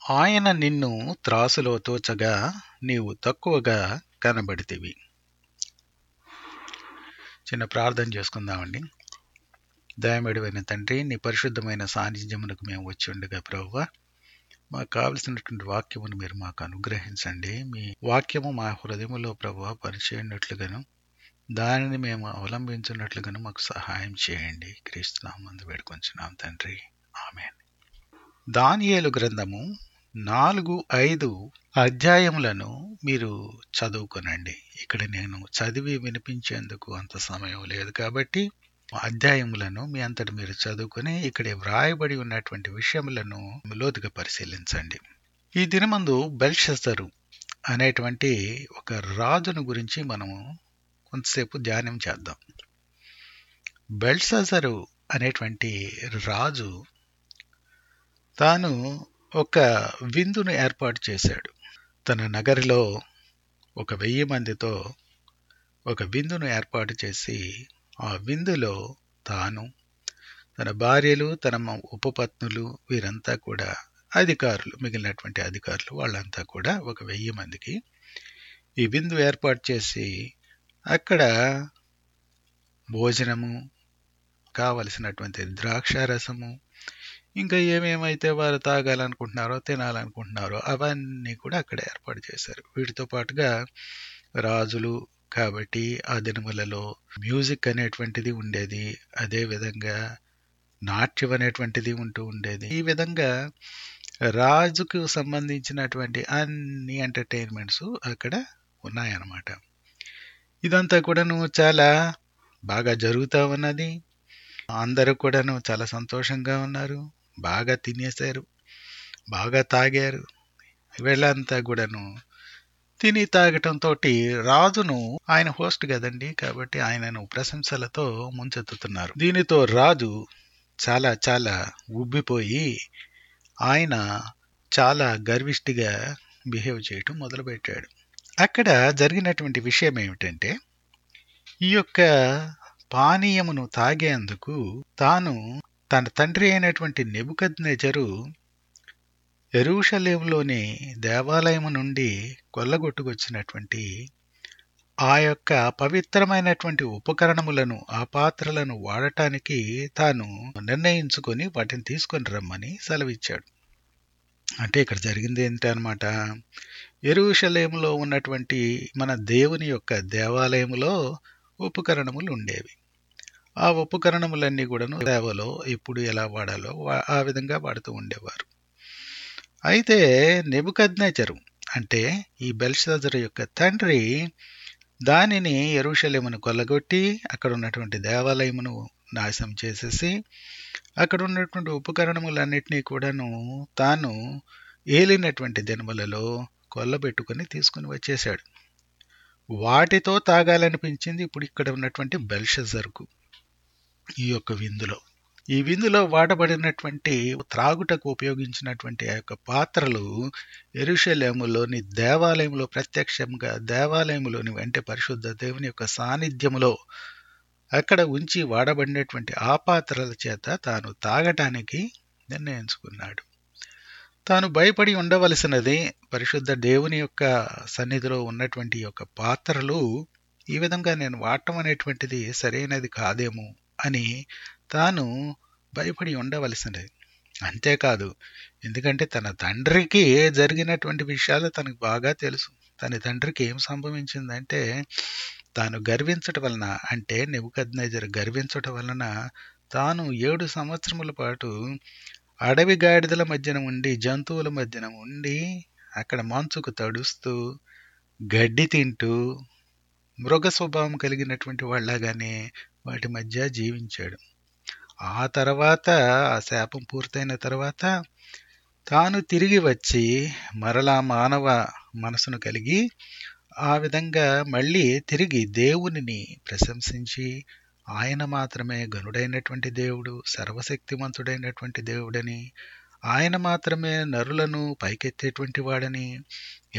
ఆయన నిన్ను త్రాసులో తోచగా నీవు తక్కువగా కనబడితివి చిన్న ప్రార్థన చేసుకుందామండి దయమడివైన తండ్రి నీ పరిశుద్ధమైన సాన్నిధ్యమునకు మేము వచ్చి ఉండగా ప్రభువ మాకు కావలసినటువంటి వాక్యమును మీరు మాకు అనుగ్రహించండి మీ వాక్యము మా హృదయములో ప్రభు పరిచయనట్లుగాను దానిని మేము అవలంబించున్నట్లుగాను మాకు సహాయం చేయండి క్రీస్తునామందు వేడుకొంచున్నాం తండ్రి ఆమె దానియేలు గ్రంథము నాలుగు ఐదు అధ్యాయములను మీరు చదువుకొనండి ఇక్కడ నేను చదివి వినిపించేందుకు అంత సమయం లేదు కాబట్టి అధ్యాయములను మీ అంతటి మీరు చదువుకొని ఇక్కడ వ్రాయబడి ఉన్నటువంటి విషయములను లోతుగా పరిశీలించండి ఈ దినమందు బెల్షెసరు అనేటువంటి ఒక రాజును గురించి మనము కొంతసేపు ధ్యానం చేద్దాం బెల్షెసరు అనేటువంటి రాజు తాను ఒక విందును ఏర్పాటు చేశాడు తన నగరిలో ఒక వెయ్యి మందితో ఒక విందును ఏర్పాటు చేసి ఆ విందులో తాను తన భార్యలు తన ఉపపత్నులు వీరంతా కూడా అధికారులు మిగిలినటువంటి అధికారులు వాళ్ళంతా కూడా ఒక వెయ్యి మందికి ఈ విందు ఏర్పాటు చేసి అక్కడ భోజనము కావలసినటువంటి ద్రాక్షారసము ఇంకా ఏమేమైతే వారు తాగాలనుకుంటున్నారో తినాలనుకుంటున్నారో అవన్నీ కూడా అక్కడ ఏర్పాటు చేశారు వీటితో పాటుగా రాజులు కాబట్టి ఆ దినములలో మ్యూజిక్ అనేటువంటిది ఉండేది అదే విధంగా నాట్యం అనేటువంటిది ఉంటూ ఉండేది ఈ విధంగా రాజుకు సంబంధించినటువంటి అన్ని ఎంటర్టైన్మెంట్స్ అక్కడ ఉన్నాయన్నమాట ఇదంతా కూడాను చాలా బాగా జరుగుతూ ఉన్నది అందరూ కూడాను చాలా సంతోషంగా ఉన్నారు బాగా తినేశారు బాగా తాగారు వీళ్ళంతా కూడాను తిని తాగటంతో రాజును ఆయన హోస్ట్ కదండి కాబట్టి ఆయనను ప్రశంసలతో ముంచెత్తుతున్నారు దీనితో రాజు చాలా చాలా ఉబ్బిపోయి ఆయన చాలా గర్విష్టిగా బిహేవ్ చేయటం మొదలుపెట్టాడు అక్కడ జరిగినటువంటి విషయం ఏమిటంటే ఈ యొక్క పానీయమును తాగేందుకు తాను తన తండ్రి అయినటువంటి నెబుకద్నెజరు ఎరుషలేంలోని దేవాలయము నుండి కొల్లగొట్టుకొచ్చినటువంటి ఆ యొక్క పవిత్రమైనటువంటి ఉపకరణములను ఆ పాత్రలను వాడటానికి తాను నిర్ణయించుకొని వాటిని తీసుకొని రమ్మని సెలవిచ్చాడు అంటే ఇక్కడ జరిగింది ఏంటి అనమాట ఎరుషలేములో ఉన్నటువంటి మన దేవుని యొక్క దేవాలయములో ఉపకరణములు ఉండేవి ఆ ఉపకరణములన్నీ కూడాను సేవలో ఎప్పుడు ఎలా వాడాలో ఆ విధంగా వాడుతూ ఉండేవారు అయితే నెబుకద్నేచరు అంటే ఈ బెల్షాజరు యొక్క తండ్రి దానిని ఎరుషలేమును కొల్లగొట్టి అక్కడ ఉన్నటువంటి దేవాలయమును నాశనం చేసేసి అక్కడ ఉన్నటువంటి ఉపకరణములన్నిటినీ కూడాను తాను ఏలినటువంటి దినములలో కొల్లబెట్టుకుని తీసుకుని వచ్చేశాడు వాటితో తాగాలనిపించింది ఇప్పుడు ఇక్కడ ఉన్నటువంటి బెల్షజర్కు ఈ యొక్క విందులో ఈ విందులో వాడబడినటువంటి త్రాగుటకు ఉపయోగించినటువంటి ఆ యొక్క పాత్రలు ఎరుషలేములోని దేవాలయంలో ప్రత్యక్షంగా దేవాలయంలోని అంటే పరిశుద్ధ దేవుని యొక్క సాన్నిధ్యములో అక్కడ ఉంచి వాడబడినటువంటి ఆ పాత్రల చేత తాను తాగటానికి నిర్ణయించుకున్నాడు తాను భయపడి ఉండవలసినది పరిశుద్ధ దేవుని యొక్క సన్నిధిలో ఉన్నటువంటి యొక్క పాత్రలు ఈ విధంగా నేను వాడటం అనేటువంటిది సరైనది కాదేమో అని తాను భయపడి ఉండవలసినది అంతేకాదు ఎందుకంటే తన తండ్రికి జరిగినటువంటి విషయాలు తనకు బాగా తెలుసు తన తండ్రికి ఏం సంభవించిందంటే తాను గర్వించటం వలన అంటే నెబుకద్నేజర్ గర్వించటం వలన తాను ఏడు సంవత్సరముల పాటు అడవి గాడిదల మధ్యన ఉండి జంతువుల మధ్యన ఉండి అక్కడ మంచుకు తడుస్తూ గడ్డి తింటూ మృగ స్వభావం కలిగినటువంటి వాళ్ళగానే వాటి మధ్య జీవించాడు ఆ తర్వాత ఆ శాపం పూర్తయిన తర్వాత తాను తిరిగి వచ్చి మరలా మానవ మనసును కలిగి ఆ విధంగా మళ్ళీ తిరిగి దేవునిని ప్రశంసించి ఆయన మాత్రమే గనుడైనటువంటి దేవుడు సర్వశక్తిమంతుడైనటువంటి దేవుడని ఆయన మాత్రమే నరులను పైకెత్తేటువంటి వాడని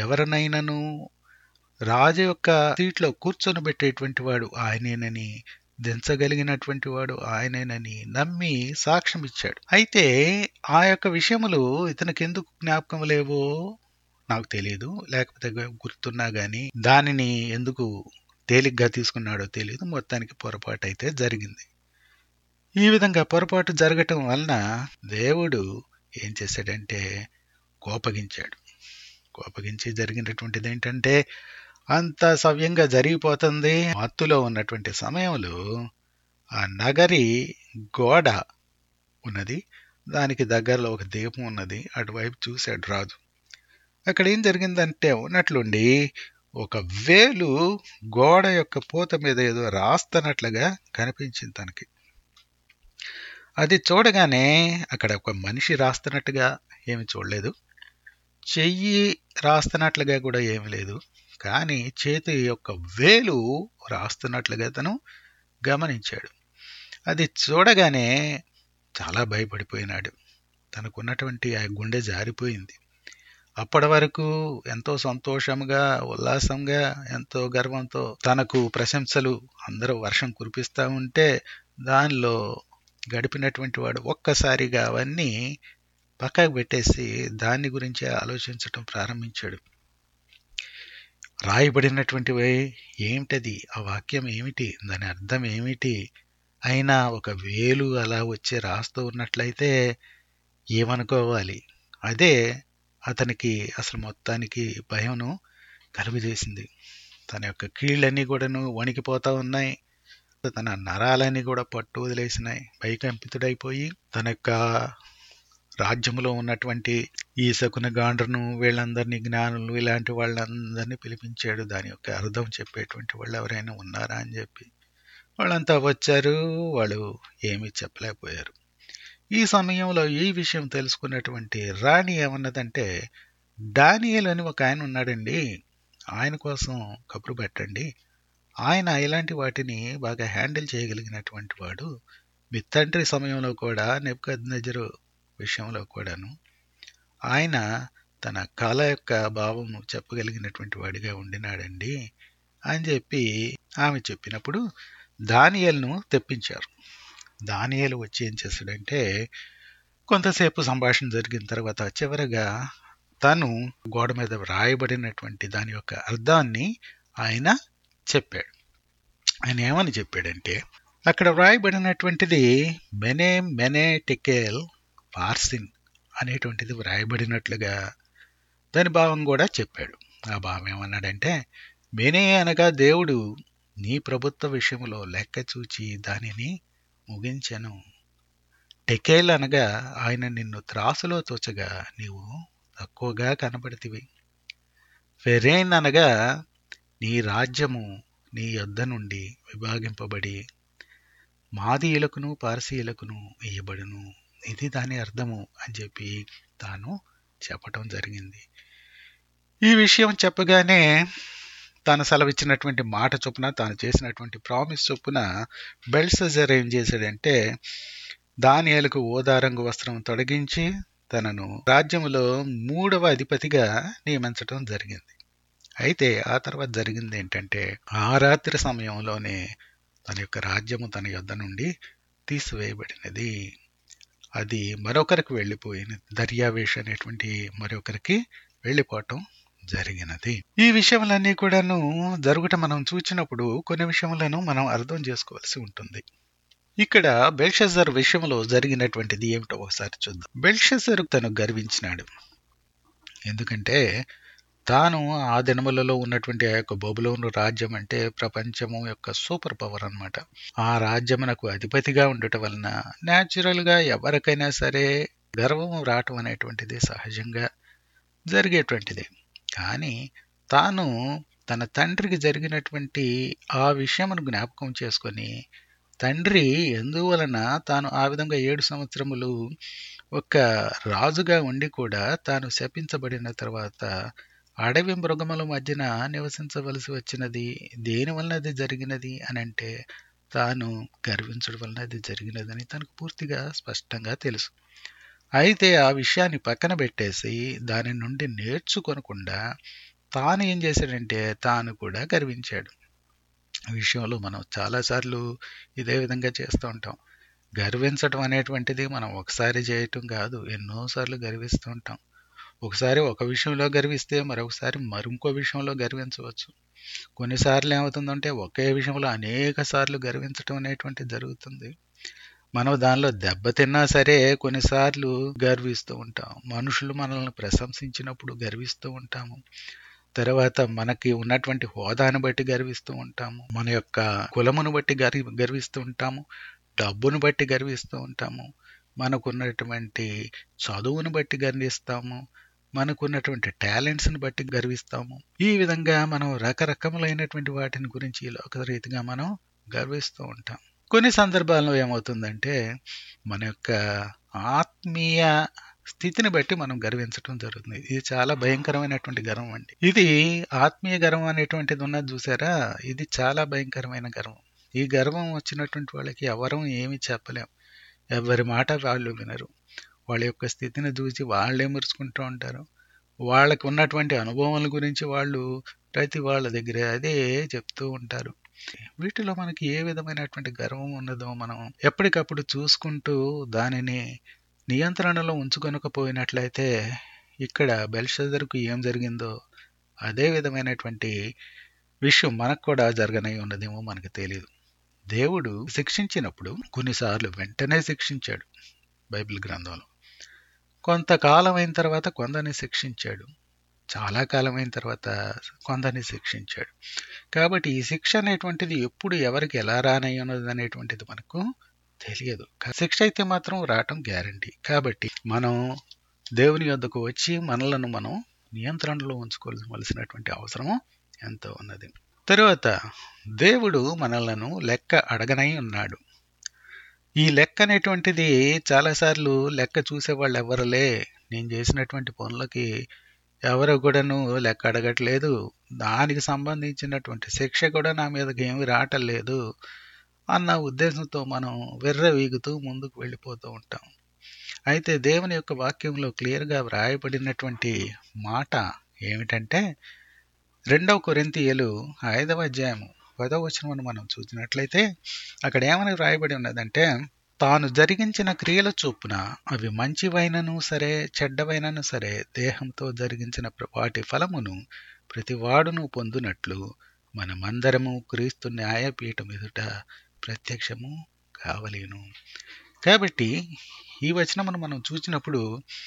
ఎవరినైనాను రాజు యొక్క సీట్లో కూర్చొని పెట్టేటువంటి వాడు ఆయనేనని దించగలిగినటువంటి వాడు ఆయనేనని నమ్మి సాక్ష్యం ఇచ్చాడు అయితే ఆ యొక్క విషయములు ఇతనికి ఎందుకు జ్ఞాపకం లేవో నాకు తెలియదు లేకపోతే గుర్తున్నా గాని దానిని ఎందుకు తేలిగ్గా తీసుకున్నాడో తెలియదు మొత్తానికి పొరపాటు అయితే జరిగింది ఈ విధంగా పొరపాటు జరగటం వలన దేవుడు ఏం చేశాడంటే కోపగించాడు కోపగించి జరిగినటువంటిది ఏంటంటే అంత సవ్యంగా జరిగిపోతుంది మత్తులో ఉన్నటువంటి సమయంలో ఆ నగరి గోడ ఉన్నది దానికి దగ్గరలో ఒక దీపం ఉన్నది అటువైపు చూశాడు రాజు అక్కడ ఏం జరిగిందంటే ఉన్నట్లుండి ఒక వేలు గోడ యొక్క పూత మీద ఏదో రాస్తున్నట్లుగా కనిపించింది తనకి అది చూడగానే అక్కడ ఒక మనిషి రాస్తున్నట్టుగా ఏమి చూడలేదు చెయ్యి రాస్తున్నట్లుగా కూడా ఏమి లేదు కానీ చేతి యొక్క వేలు రాస్తున్నట్లుగా తను గమనించాడు అది చూడగానే చాలా భయపడిపోయినాడు తనకున్నటువంటి ఆ గుండె జారిపోయింది అప్పటి వరకు ఎంతో సంతోషంగా ఉల్లాసంగా ఎంతో గర్వంతో తనకు ప్రశంసలు అందరూ వర్షం కురిపిస్తూ ఉంటే దానిలో గడిపినటువంటి వాడు ఒక్కసారిగా అవన్నీ పక్కకు పెట్టేసి దాని గురించి ఆలోచించటం ప్రారంభించాడు రాయబడినటువంటివి ఏమిటది ఆ వాక్యం ఏమిటి దాని అర్థం ఏమిటి అయినా ఒక వేలు అలా వచ్చి రాస్తూ ఉన్నట్లయితే ఏమనుకోవాలి అదే అతనికి అసలు మొత్తానికి భయంను కలుగజేసింది తన యొక్క కీళ్ళన్నీ కూడాను వణికిపోతా ఉన్నాయి తన నరాలన్నీ కూడా పట్టు వదిలేసినాయి భయకంపితుడైపోయి తన యొక్క రాజ్యంలో ఉన్నటువంటి ఈ శకున గాండ్రను వీళ్ళందరినీ జ్ఞానులు ఇలాంటి వాళ్ళందరినీ పిలిపించాడు దాని యొక్క అర్థం చెప్పేటువంటి వాళ్ళు ఎవరైనా ఉన్నారా అని చెప్పి వాళ్ళంతా వచ్చారు వాళ్ళు ఏమీ చెప్పలేకపోయారు ఈ సమయంలో ఈ విషయం తెలుసుకున్నటువంటి రాణి ఏమన్నదంటే డానియల్ అని ఒక ఆయన ఉన్నాడండి ఆయన కోసం కబురు పెట్టండి ఆయన ఇలాంటి వాటిని బాగా హ్యాండిల్ చేయగలిగినటువంటి వాడు మీ తండ్రి సమయంలో కూడా నెప్పుకద్నజరు విషయంలో కూడాను ఆయన తన కళ యొక్క భావము చెప్పగలిగినటువంటి వాడిగా ఉండినాడండి అని చెప్పి ఆమె చెప్పినప్పుడు దానియల్ను తెప్పించారు దానియలు వచ్చి ఏం చేశాడంటే కొంతసేపు సంభాషణ జరిగిన తర్వాత చివరగా తను గోడ మీద వ్రాయబడినటువంటి దాని యొక్క అర్థాన్ని ఆయన చెప్పాడు ఆయన ఏమని చెప్పాడంటే అక్కడ వ్రాయబడినటువంటిది మెనే మెనే టెకేల్ పార్సిన్ అనేటువంటిది వ్రాయబడినట్లుగా దాని భావం కూడా చెప్పాడు ఆ భావం ఏమన్నాడంటే మెనే అనగా దేవుడు నీ ప్రభుత్వ విషయంలో లెక్క చూచి దానిని ముగించెను టెకేల్ అనగా ఆయన నిన్ను త్రాసులో తోచగా నీవు తక్కువగా కనబడితివి ఫెరేన్ అనగా నీ రాజ్యము నీ యొద్ద నుండి విభాగింపబడి మాదీయులకును పారసీయులకును ఇయ్యబడును ఇది దాని అర్థము అని చెప్పి తాను చెప్పటం జరిగింది ఈ విషయం చెప్పగానే తాను సెలవిచ్చినటువంటి మాట చొప్పున తాను చేసినటువంటి ప్రామిస్ చొప్పున బెల్సజర్ ఏం చేశాడంటే దానియాలకు ఓదారంగు వస్త్రం తొలగించి తనను రాజ్యములో మూడవ అధిపతిగా నియమించడం జరిగింది అయితే ఆ తర్వాత జరిగింది ఏంటంటే ఆ రాత్రి సమయంలోనే తన యొక్క రాజ్యము తన యొద్ద నుండి తీసివేయబడినది అది మరొకరికి వెళ్ళిపోయినది దర్యావేష్ అనేటువంటి మరొకరికి వెళ్ళిపోవటం జరిగినది ఈ విషయములన్నీ కూడాను జరుగుట మనం చూచినప్పుడు కొన్ని విషయములను మనం అర్థం చేసుకోవాల్సి ఉంటుంది ఇక్కడ బెల్షజర్ విషయంలో జరిగినటువంటిది ఏమిటో ఒకసారి చూద్దాం బెల్షజర్ తను గర్వించినాడు ఎందుకంటే తాను ఆ దినములలో ఉన్నటువంటి ఆ యొక్క బొబులోను రాజ్యం అంటే ప్రపంచము యొక్క సూపర్ పవర్ అన్నమాట ఆ రాజ్యమునకు అధిపతిగా ఉండటం వలన న్యాచురల్ గా ఎవరికైనా సరే గర్వం రావటం అనేటువంటిది సహజంగా జరిగేటువంటిది కానీ తాను తన తండ్రికి జరిగినటువంటి ఆ విషయమును జ్ఞాపకం చేసుకొని తండ్రి ఎందువలన తాను ఆ విధంగా ఏడు సంవత్సరములు ఒక రాజుగా ఉండి కూడా తాను శపించబడిన తర్వాత అడవి మృగముల మధ్యన నివసించవలసి వచ్చినది దేని వలన అది జరిగినది అని అంటే తాను గర్వించడం వలన అది జరిగినదని తనకు పూర్తిగా స్పష్టంగా తెలుసు అయితే ఆ విషయాన్ని పక్కన పెట్టేసి దాని నుండి నేర్చుకొనకుండా తాను ఏం చేశాడంటే తాను కూడా గర్వించాడు విషయంలో మనం చాలాసార్లు ఇదే విధంగా చేస్తూ ఉంటాం గర్వించడం అనేటువంటిది మనం ఒకసారి చేయటం కాదు ఎన్నోసార్లు గర్విస్తూ ఉంటాం ఒకసారి ఒక విషయంలో గర్విస్తే మరొకసారి మరింకో విషయంలో గర్వించవచ్చు కొన్నిసార్లు ఏమవుతుందంటే ఒకే విషయంలో అనేక సార్లు గర్వించడం అనేటువంటిది జరుగుతుంది మనం దానిలో దెబ్బతిన్నా సరే కొన్నిసార్లు గర్విస్తూ ఉంటాం మనుషులు మనల్ని ప్రశంసించినప్పుడు గర్విస్తూ ఉంటాము తర్వాత మనకి ఉన్నటువంటి హోదాను బట్టి గర్విస్తూ ఉంటాము మన యొక్క కులమును బట్టి గర్వి గర్విస్తూ ఉంటాము డబ్బును బట్టి గర్విస్తూ ఉంటాము మనకున్నటువంటి చదువును బట్టి గర్విస్తాము మనకున్నటువంటి టాలెంట్స్ని బట్టి గర్విస్తాము ఈ విధంగా మనం రకరకములైనటువంటి వాటిని గురించి లోక రీతిగా మనం గర్విస్తూ ఉంటాం కొన్ని సందర్భాల్లో ఏమవుతుందంటే మన యొక్క ఆత్మీయ స్థితిని బట్టి మనం గర్వించడం జరుగుతుంది ఇది చాలా భయంకరమైనటువంటి గర్వం అండి ఇది ఆత్మీయ గర్వం అనేటువంటిది ఉన్నది చూసారా ఇది చాలా భయంకరమైన గర్వం ఈ గర్వం వచ్చినటువంటి వాళ్ళకి ఎవరం ఏమి చెప్పలేం ఎవరి మాట వాళ్ళు వినరు వాళ్ళ యొక్క స్థితిని చూసి వాళ్ళే మురుచుకుంటూ ఉంటారు వాళ్ళకు ఉన్నటువంటి అనుభవాల గురించి వాళ్ళు ప్రతి వాళ్ళ దగ్గర అదే చెప్తూ ఉంటారు వీటిలో మనకి ఏ విధమైనటువంటి గర్వం ఉన్నదో మనం ఎప్పటికప్పుడు చూసుకుంటూ దానిని నియంత్రణలో ఉంచుకొనకపోయినట్లయితే ఇక్కడ బెల్షదర్కు ఏం జరిగిందో అదే విధమైనటువంటి విషయం మనకు కూడా జరగనై ఉన్నదేమో మనకు తెలియదు దేవుడు శిక్షించినప్పుడు కొన్నిసార్లు వెంటనే శిక్షించాడు బైబిల్ గ్రంథంలో కొంతకాలం అయిన తర్వాత కొందరిని శిక్షించాడు చాలా కాలం అయిన తర్వాత కొందరిని శిక్షించాడు కాబట్టి ఈ శిక్ష అనేటువంటిది ఎప్పుడు ఎవరికి ఎలా రానయ్యున్నది అనేటువంటిది మనకు తెలియదు శిక్ష అయితే మాత్రం రావటం గ్యారంటీ కాబట్టి మనం దేవుని యొద్దకు వచ్చి మనలను మనం నియంత్రణలో ఉంచుకోవలసినటువంటి అవసరం ఎంతో ఉన్నది తరువాత దేవుడు మనలను లెక్క అడగనై ఉన్నాడు ఈ లెక్క అనేటువంటిది చాలాసార్లు లెక్క చూసేవాళ్ళు ఎవరులే నేను చేసినటువంటి పనులకి ఎవరు కూడాను లెక్క అడగట్లేదు దానికి సంబంధించినటువంటి శిక్ష కూడా నా మీదకి ఏమి రావటం అన్న ఉద్దేశంతో మనం వెర్ర వీగుతూ ముందుకు వెళ్ళిపోతూ ఉంటాం అయితే దేవుని యొక్క వాక్యంలో క్లియర్గా వ్రాయబడినటువంటి మాట ఏమిటంటే రెండవ కొరింతియలు ఐదవ అధ్యాయము పదవ వచనమును మనం చూసినట్లయితే అక్కడ ఏమని వ్రాయబడి ఉన్నదంటే తాను జరిగించిన క్రియల చొప్పున అవి మంచివైనను సరే చెడ్డవైనను సరే దేహంతో జరిగించిన వాటి ఫలమును ప్రతివాడును పొందునట్లు మనమందరము క్రీస్తు న్యాయపీఠం ఎదుట ప్రత్యక్షము కావలేను కాబట్టి ఈ వచనమును మనం చూసినప్పుడు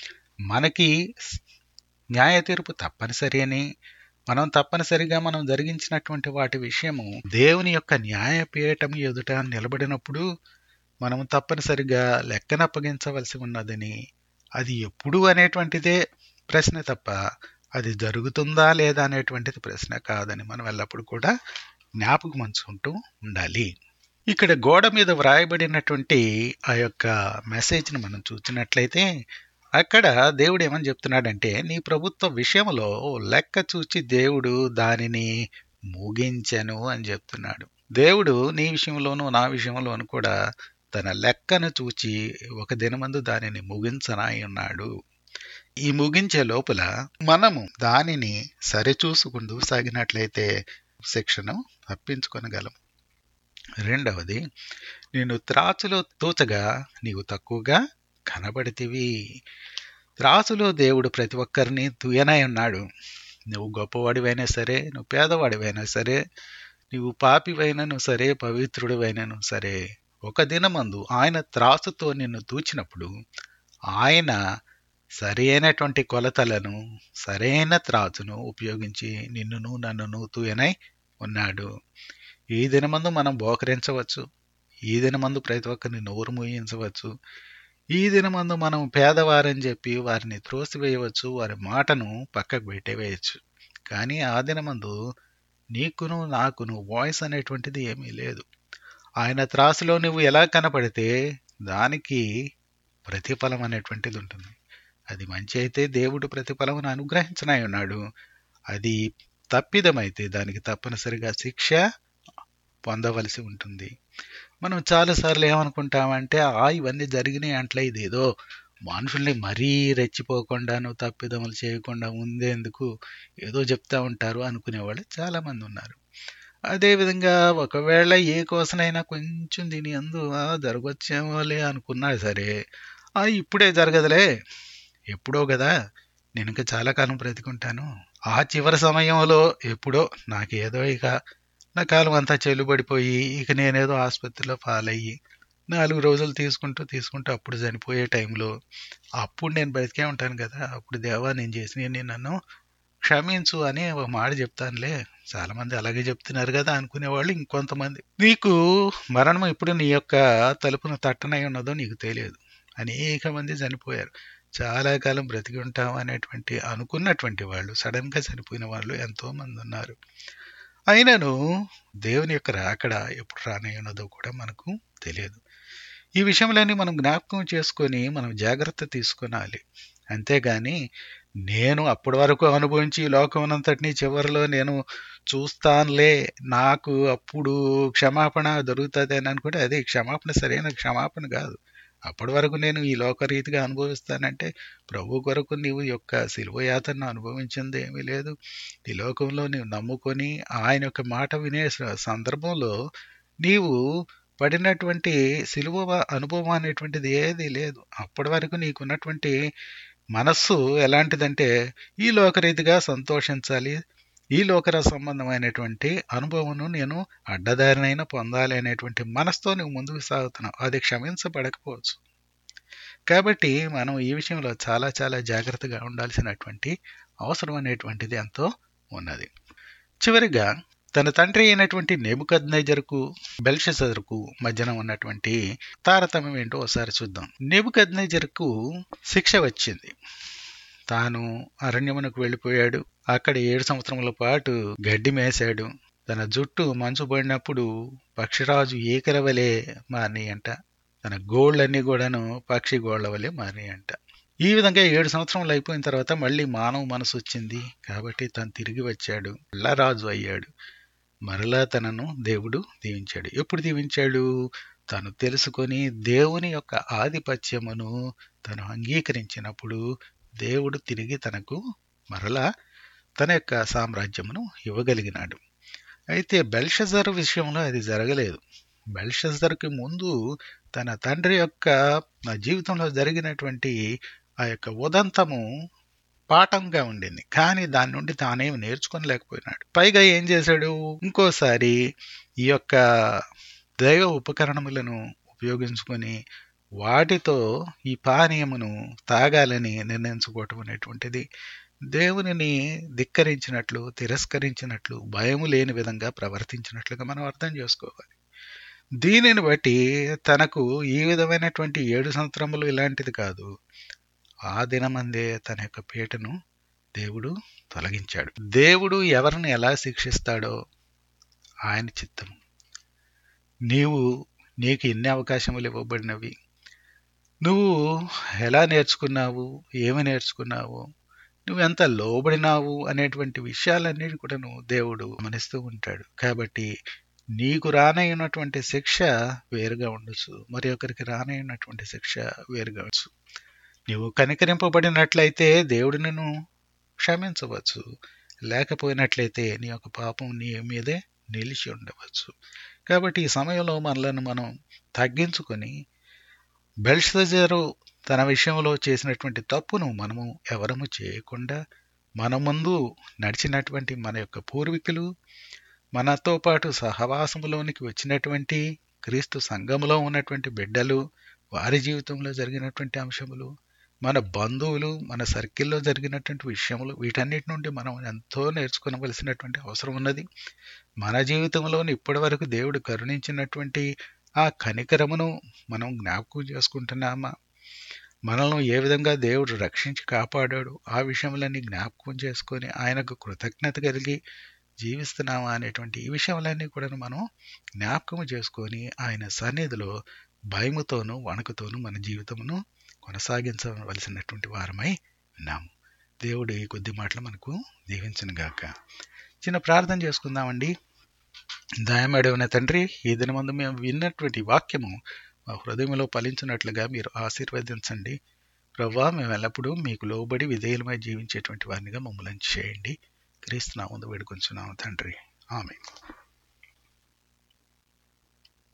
మనకి న్యాయ తీర్పు తప్పనిసరి అని మనం తప్పనిసరిగా మనం జరిగించినటువంటి వాటి విషయము దేవుని యొక్క న్యాయపీఠం ఎదుట నిలబడినప్పుడు మనం తప్పనిసరిగా లెక్కన అప్పగించవలసి ఉన్నదని అది ఎప్పుడు అనేటువంటిదే ప్రశ్న తప్ప అది జరుగుతుందా లేదా అనేటువంటిది ప్రశ్న కాదని మనం ఎల్లప్పుడు కూడా జ్ఞాపకం ఉంచుకుంటూ ఉండాలి ఇక్కడ గోడ మీద వ్రాయబడినటువంటి ఆ యొక్క మెసేజ్ని మనం చూసినట్లయితే అక్కడ దేవుడు ఏమని చెప్తున్నాడంటే నీ ప్రభుత్వ విషయంలో లెక్క చూచి దేవుడు దానిని ముగించెను అని చెప్తున్నాడు దేవుడు నీ విషయంలోనూ నా విషయంలోనూ కూడా తన లెక్కను చూచి ఒక దినమందు దానిని ముగించనాయి ఉన్నాడు ఈ ముగించే లోపల మనము దానిని సరిచూసుకుంటూ సాగినట్లయితే శిక్షను తప్పించుకొనగలం రెండవది నేను త్రాచులో తూచగా నీవు తక్కువగా కనబడితివి త్రాసులో దేవుడు ప్రతి ఒక్కరిని తుయనై ఉన్నాడు నువ్వు గొప్పవాడివైనా సరే నువ్వు పేదవాడివైనా సరే నువ్వు పాపివైనను సరే పవిత్రుడివైనను సరే ఒక దినమందు ఆయన త్రాసుతో నిన్ను తూచినప్పుడు ఆయన సరైనటువంటి కొలతలను సరైన త్రాసును ఉపయోగించి నిన్నును నన్నును తూయనై ఉన్నాడు ఈ దినమందు మనం బోకరించవచ్చు ఈ దినమందు ప్రతి ఒక్కరిని నోరు మూయించవచ్చు ఈ దినమందు మనం పేదవారని చెప్పి వారిని త్రోసివేయవచ్చు వారి మాటను పక్కకు పెట్టేవేయచ్చు కానీ ఆ దినమందు నీకును నాకును వాయిస్ అనేటువంటిది ఏమీ లేదు ఆయన త్రాసులో నువ్వు ఎలా కనపడితే దానికి ప్రతిఫలం అనేటువంటిది ఉంటుంది అది మంచి అయితే దేవుడు ప్రతిఫలమును అనుగ్రహించనై ఉన్నాడు అది తప్పిదమైతే దానికి తప్పనిసరిగా శిక్ష పొందవలసి ఉంటుంది మనం చాలాసార్లు ఏమనుకుంటామంటే ఆ ఇవన్నీ జరిగినాయి అంట్లే ఇదేదో మనుషుల్ని మరీ రెచ్చిపోకుండాను తప్పిదములు చేయకుండా ఉండేందుకు ఏదో చెప్తా ఉంటారు అనుకునేవాళ్ళు చాలామంది ఉన్నారు అదేవిధంగా ఒకవేళ ఏ కోసనైనా కొంచెం దీని అందు ఆ, జరగొచ్చేమోలే అనుకున్నా సరే ఆ ఇప్పుడే జరగదులే ఎప్పుడో కదా నేను ఇంకా చాలా కాలం బ్రతికుంటాను ఆ చివరి సమయంలో ఎప్పుడో నాకేదో ఇక నా కాలం అంతా చెల్లుబడిపోయి ఇక నేనేదో ఆసుపత్రిలో పాలయ్యి నాలుగు రోజులు తీసుకుంటూ తీసుకుంటూ అప్పుడు చనిపోయే టైంలో అప్పుడు నేను బ్రతికే ఉంటాను కదా అప్పుడు దేవా నేను చేసిన నన్ను క్షమించు అని ఒక మాట చెప్తానులే చాలా మంది అలాగే చెప్తున్నారు కదా అనుకునేవాళ్ళు ఇంకొంతమంది నీకు మరణం ఇప్పుడు నీ యొక్క తలుపును తట్టనై ఉన్నదో నీకు తెలియదు అనేక మంది చనిపోయారు చాలా కాలం బ్రతికి ఉంటాం అనేటువంటి అనుకున్నటువంటి వాళ్ళు సడన్ గా చనిపోయిన వాళ్ళు ఎంతో మంది ఉన్నారు అయినను దేవుని యొక్క రాకడ ఎప్పుడు రానై ఉన్నదో కూడా మనకు తెలియదు ఈ విషయంలోని మనం జ్ఞాపకం చేసుకొని మనం జాగ్రత్త తీసుకొనాలి అంతేగాని నేను అప్పటి వరకు అనుభవించి ఈ లోకమునంతటినీ చివరిలో నేను చూస్తానులే నాకు అప్పుడు క్షమాపణ దొరుకుతుంది అని అనుకుంటే అదే క్షమాపణ సరైన క్షమాపణ కాదు అప్పటి వరకు నేను ఈ లోకరీతిగా అనుభవిస్తానంటే ప్రభు కొరకు నీవు యొక్క శిలువ యాతను అనుభవించింది ఏమీ లేదు ఈ లోకంలో నీవు నమ్ముకొని ఆయన యొక్క మాట వినే స- సందర్భంలో నీవు పడినటువంటి సిలువ అనుభవం అనేటువంటిది ఏది లేదు అప్పటి వరకు నీకున్నటువంటి మనస్సు ఎలాంటిదంటే ఈ లోకరీతిగా సంతోషించాలి ఈ లోకర సంబంధమైనటువంటి అనుభవమును నేను అడ్డదారినైనా పొందాలి అనేటువంటి మనసుతో నువ్వు ముందుకు సాగుతున్నావు అది క్షమించబడకపోవచ్చు కాబట్టి మనం ఈ విషయంలో చాలా చాలా జాగ్రత్తగా ఉండాల్సినటువంటి అవసరం అనేటువంటిది ఎంతో ఉన్నది చివరిగా తన తండ్రి అయినటువంటి నెబుకద్నెజర్కు బెల్షెసర్కు మధ్యన ఉన్నటువంటి తారతమ్యం ఏంటో ఒకసారి చూద్దాం నెబుకద్నెజర్కు శిక్ష వచ్చింది తాను అరణ్యమునకు వెళ్ళిపోయాడు అక్కడ ఏడు సంవత్సరముల పాటు గడ్డి మేశాడు తన జుట్టు మంచు పడినప్పుడు పక్షిరాజు ఏకల వలె మారి అంట తన గోళ్ళన్నీ కూడాను పక్షి గోళ్ల వలె మారి అంట ఈ విధంగా ఏడు సంవత్సరములు అయిపోయిన తర్వాత మళ్ళీ మానవ మనసు వచ్చింది కాబట్టి తను తిరిగి వచ్చాడు మళ్ళా రాజు అయ్యాడు మరలా తనను దేవుడు దీవించాడు ఎప్పుడు దీవించాడు తను తెలుసుకొని దేవుని యొక్క ఆధిపత్యమును తను అంగీకరించినప్పుడు దేవుడు తిరిగి తనకు మరలా తన యొక్క సామ్రాజ్యమును ఇవ్వగలిగినాడు అయితే బెల్షజర్ విషయంలో అది జరగలేదు బెల్షజర్కి ముందు తన తండ్రి యొక్క జీవితంలో జరిగినటువంటి ఆ యొక్క ఉదంతము పాఠంగా ఉండింది కానీ దాని నుండి తానేమి నేర్చుకోలేకపోయినాడు పైగా ఏం చేశాడు ఇంకోసారి ఈ యొక్క దైవ ఉపకరణములను ఉపయోగించుకొని వాటితో ఈ పానీయమును తాగాలని నిర్ణయించుకోవటం అనేటువంటిది దేవునిని ధిక్కరించినట్లు తిరస్కరించినట్లు భయము లేని విధంగా ప్రవర్తించినట్లుగా మనం అర్థం చేసుకోవాలి దీనిని బట్టి తనకు ఈ విధమైనటువంటి ఏడు సంవత్సరములు ఇలాంటిది కాదు ఆ దినమందే తన యొక్క పీటను దేవుడు తొలగించాడు దేవుడు ఎవరిని ఎలా శిక్షిస్తాడో ఆయన చిత్తము నీవు నీకు ఎన్ని అవకాశములు ఇవ్వబడినవి నువ్వు ఎలా నేర్చుకున్నావు ఏమి నేర్చుకున్నావు నువ్వు ఎంత లోబడినావు అనేటువంటి విషయాలన్నిటి కూడా నువ్వు దేవుడు గమనిస్తూ ఉంటాడు కాబట్టి నీకు రానయ్యున్నటువంటి శిక్ష వేరుగా ఉండొచ్చు మరి ఒకరికి రానయ్యున్నటువంటి శిక్ష వేరుగా ఉండొచ్చు నీవు కనికరింపబడినట్లయితే దేవుడు నిన్ను క్షమించవచ్చు లేకపోయినట్లయితే నీ యొక్క పాపం నీ మీదే నిలిచి ఉండవచ్చు కాబట్టి ఈ సమయంలో మనలను మనం తగ్గించుకొని బెల్షజరు తన విషయంలో చేసినటువంటి తప్పును మనము ఎవరము చేయకుండా మన ముందు నడిచినటువంటి మన యొక్క పూర్వీకులు మనతో పాటు సహవాసములోనికి వచ్చినటువంటి క్రీస్తు సంఘములో ఉన్నటువంటి బిడ్డలు వారి జీవితంలో జరిగినటువంటి అంశములు మన బంధువులు మన సర్కిల్లో జరిగినటువంటి విషయములు వీటన్నిటి నుండి మనం ఎంతో నేర్చుకోవలసినటువంటి అవసరం ఉన్నది మన జీవితంలోని ఇప్పటి వరకు దేవుడు కరుణించినటువంటి ఆ కనికరమును మనం జ్ఞాపకం చేసుకుంటున్నామా మనల్ని ఏ విధంగా దేవుడు రక్షించి కాపాడాడు ఆ విషయములన్నీ జ్ఞాపకం చేసుకొని ఆయనకు కృతజ్ఞత కలిగి జీవిస్తున్నామా అనేటువంటి ఈ విషయాలన్నీ కూడా మనం జ్ఞాపకం చేసుకొని ఆయన సన్నిధిలో భయముతోనూ వణుకుతోనూ మన జీవితమును కొనసాగించవలసినటువంటి వారమై ఉన్నాము దేవుడు ఈ కొద్ది మాటలు మనకు దీవించను గాక చిన్న ప్రార్థన చేసుకుందామండి దయమేడవన తండ్రి ఈ దినమందు మేము విన్నటువంటి వాక్యము మా హృదయంలో ఫలించినట్లుగా మీరు ఆశీర్వదించండి ప్రవ్వా మేము ఎల్లప్పుడూ మీకు లోబడి విధేయులమై జీవించేటువంటి వారినిగా మమ్మల్ని చేయండి క్రీస్తు నా ముందు వేడుకొంచున్నాము తండ్రి ఆమె